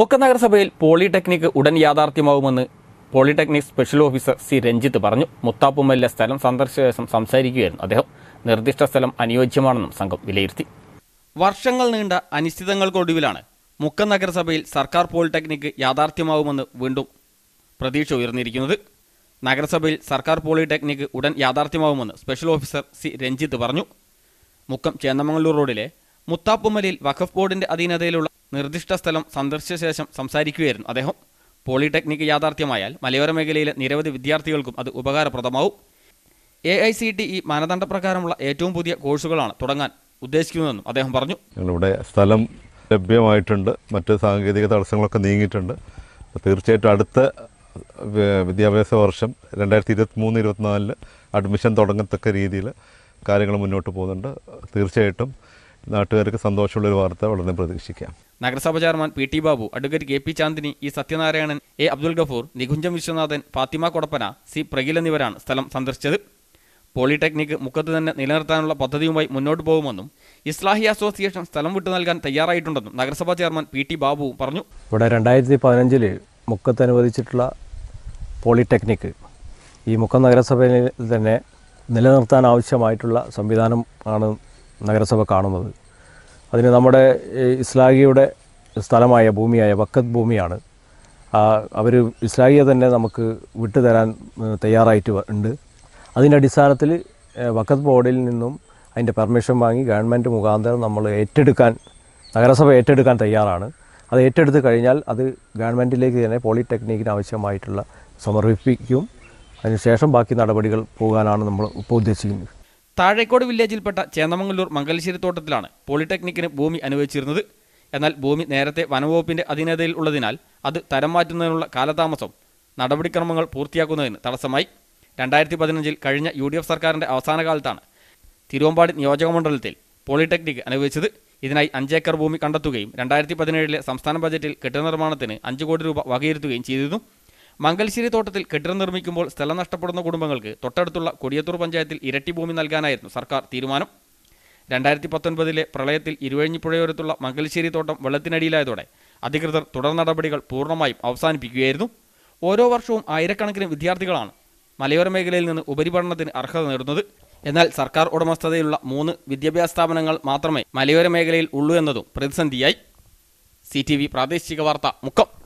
മുക്ക നഗരസഭയിൽ പോളിടെക്നിക് ഉടൻ യാഥാർത്ഥ്യമാവുമെന്ന് polytechnic special officer C Ranjith പറഞ്ഞു മുത്താപ്പുമ്മലിലെ സ്ഥലം സന്ദർശിച്ച ശേഷം സംസാരിക്കുകയായിരുന്നു അദ്ദേഹം നിർദ്ദിഷ്ട സ്ഥലം അനുയോജ്യമാണെന്നും സംഘം വിലയിരുത്തി വർഷങ്ങൾ നീണ്ട അനിശ്ചിതങ്ങൾക്കൊടുവിലാണ് മുക്ക നഗരസഭയിൽ സർക്കാർ പോളിടെക്നിക് യാഥാർത്ഥ്യമാവുമെന്ന് വീണ്ടും പ്രതീക്ഷ ഉയർന്നിരിക്കുന്നത് നഗരസഭയിൽ സർക്കാർ പോളിടെക്നിക് ഉടൻ യാഥാർത്ഥ്യമാവുമെന്ന് സ്പെഷ്യൽ ഓഫീസർ സി രഞ്ജിത്ത് പറഞ്ഞു മുക്കം ചേന്നമംഗലൂർ റോഡിലെ മുത്താപ്പുമ്മലിൽ വഖഫ് ബോർഡിന്റെ അധീനതയിലുള്ള നിർദ്ദിഷ്ട സ്ഥലം സന്ദർശിച്ച ശേഷം സംസാരിക്കുകയായിരുന്നു അദ്ദേഹം പോളിടെക്നിക് യാഥാർത്ഥ്യമായാൽ മലയോര മേഖലയിലെ നിരവധി വിദ്യാർത്ഥികൾക്കും അത് ഉപകാരപ്രദമാവും A I C T E മാനദണ്ഡപ്രകാരമുള്ള ഏറ്റവും പുതിയ കോഴ്സുകളാണ് തുടങ്ങാൻ ഉദ്ദേശിക്കുന്നതെന്നും അദ്ദേഹം പറഞ്ഞു ഞങ്ങളിവിടെ സ്ഥലം ലഭ്യമായിട്ടുണ്ട് മറ്റ് സാങ്കേതിക തടസ്സങ്ങളൊക്കെ നീങ്ങിയിട്ടുണ്ട് അപ്പോൾ തീർച്ചയായിട്ടും അടുത്ത വി- വിദ്യാഭ്യാസ വർഷം രണ്ടായിരത്തി ഇരുപത്തി മൂന്ന് ഇരുപത്തിനാലില് അഡ്മിഷൻ തുടങ്ങത്തക്ക രീതിയിൽ കാര്യങ്ങൾ മുന്നോട്ട് പോകുന്നുണ്ട് തീർച്ചയായിട്ടും നാട്ടുകാർക്ക് സന്തോഷമുള്ളൊരു വാർത്ത വളരെ പ്രതീക്ഷിക്കാം നഗരസഭ chairman P T Babu advocate K P Chandini E Sathyanarayanan A Abdul Gafoor Nikuncham Viswanathan Fathima Kodappana C Pragil എന്നിവരാണ് സ്ഥലം സന്ദർശിച്ചത് പോളിടെക്നിക് മുക്കത്ത് തന്നെ നിലനിർത്താനുള്ള പദ്ധതിയുമായി മുന്നോട്ട് പോകുമെന്നും ഇസ്ലാഹി അസോസിയേഷൻ സ്ഥലം വിട്ടു നൽകാൻ തയ്യാറായിട്ടുണ്ടെന്നും നഗരസഭാ ചെയർമാൻ പി ടി ബാബു പറഞ്ഞു ഇവിടെ രണ്ടായിരത്തി പതിനഞ്ചിൽ മുക്കത്ത് അനുവദിച്ചിട്ടുള്ള പോളിടെക്നിക്ക് ഈ മുക്കം നഗരസഭയിൽ തന്നെ നിലനിർത്താൻ ആവശ്യമായിട്ടുള്ള സംവിധാനം ആണ് നഗരസഭ കാണുന്നത് അതിന് നമ്മുടെ ഈ ഇസ്ലാഹിയുടെ സ്ഥലമായ ഭൂമിയായ വക്കത്ത് ഭൂമിയാണ് അവർ ഇസ്ലാഹിയെ തന്നെ നമുക്ക് വിട്ടുതരാൻ ഉം, തയ്യാറായിട്ട് വ- ഉണ്ട് അതിൻ്റെ അടിസ്ഥാനത്തിൽ ഏഹ്, വക്കത്ത് ബോർഡിൽ നിന്നും അതിൻ്റെ പെർമിഷൻ വാങ്ങി ഗവൺമെൻറ് മുഖാന്തരം നമ്മൾ ഏറ്റെടുക്കാൻ നഗരസഭ ഏറ്റെടുക്കാൻ തയ്യാറാണ് അത് ഏറ്റെടുത്ത് കഴിഞ്ഞാൽ അത് ഗവൺമെൻറ്റിലേക്ക് തന്നെ പോളിടെക്നിക്കിന് ആവശ്യമായിട്ടുള്ള സമർപ്പിക്കും അതിനുശേഷം ബാക്കി നടപടികൾ പോകാനാണ് നമ്മൾ ഇപ്പോൾ ഉദ്ദേശിക്കുന്നത് താഴേക്കോട് വില്ലേജിൽപ്പെട്ട ചേന്നമംഗലൂർ മംഗലശ്ശേരി തോട്ടത്തിലാണ് പോളിടെക്നിക്കിന് ഭൂമി അനുവദിച്ചിരുന്നത് എന്നാൽ ഭൂമി നേരത്തെ വനവകുപ്പിന്റെ അധീനതയിൽ ഉള്ളതിനാൽ അത് തരം മാറ്റുന്നതിനുള്ള കാലതാമസം നടപടിക്രമങ്ങൾ പൂർത്തിയാക്കുന്നതിന് തടസ്സമായി രണ്ടായിരത്തി പതിനഞ്ചിൽ കഴിഞ്ഞ യു ഡി എഫ് സർക്കാരിന്റെ അവസാന കാലത്താണ് തിരുവമ്പാടി നിയോജകമണ്ഡലത്തിൽ പോളിടെക്നിക് അനുവദിച്ചത് ഇതിനായി അഞ്ചേക്കർ ഭൂമി കണ്ടെത്തുകയും രണ്ടായിരത്തി പതിനേഴിലെ സംസ്ഥാന ബജറ്റിൽ കെട്ടിട നിർമ്മാണത്തിന് അഞ്ച് കോടി രൂപ വകയിരുത്തുകയും ചെയ്തിരുന്നു മംഗലശ്ശേരി തോട്ടത്തിൽ കെട്ടിടം നിർമ്മിക്കുമ്പോൾ സ്ഥലം നഷ്ടപ്പെടുന്ന കുടുംബങ്ങൾക്ക് തൊട്ടടുത്തുള്ള കൊടിയത്തൂർ പഞ്ചായത്തിൽ ഇരട്ടി ഭൂമി നൽകാനായിരുന്നു സർക്കാർ തീരുമാനം രണ്ടായിരത്തി പത്തൊൻപതിലെ പ്രളയത്തിൽ ഇരുവഴിഞ്ഞിപ്പുഴയോരത്തുള്ള മംഗലശ്ശേരി തോട്ടം വെള്ളത്തിനടിയിലായതോടെ അധികൃതർ തുടർ നടപടികൾ പൂർണ്ണമായും അവസാനിപ്പിക്കുകയായിരുന്നു ഓരോ വർഷവും ആയിരക്കണക്കിന് വിദ്യാർത്ഥികളാണ് മലയോര മേഖലയിൽ നിന്ന് ഉപരിപഠനത്തിന് അർഹത നേടുന്നത് എന്നാൽ സർക്കാർ ഉടമസ്ഥതയിലുള്ള മൂന്ന് വിദ്യാഭ്യാസ സ്ഥാപനങ്ങൾ മാത്രമേ മലയോര മേഖലയിൽ ഉള്ളൂ എന്നതും പ്രതിസന്ധിയായി സി പ്രാദേശിക വാർത്ത മുക്കം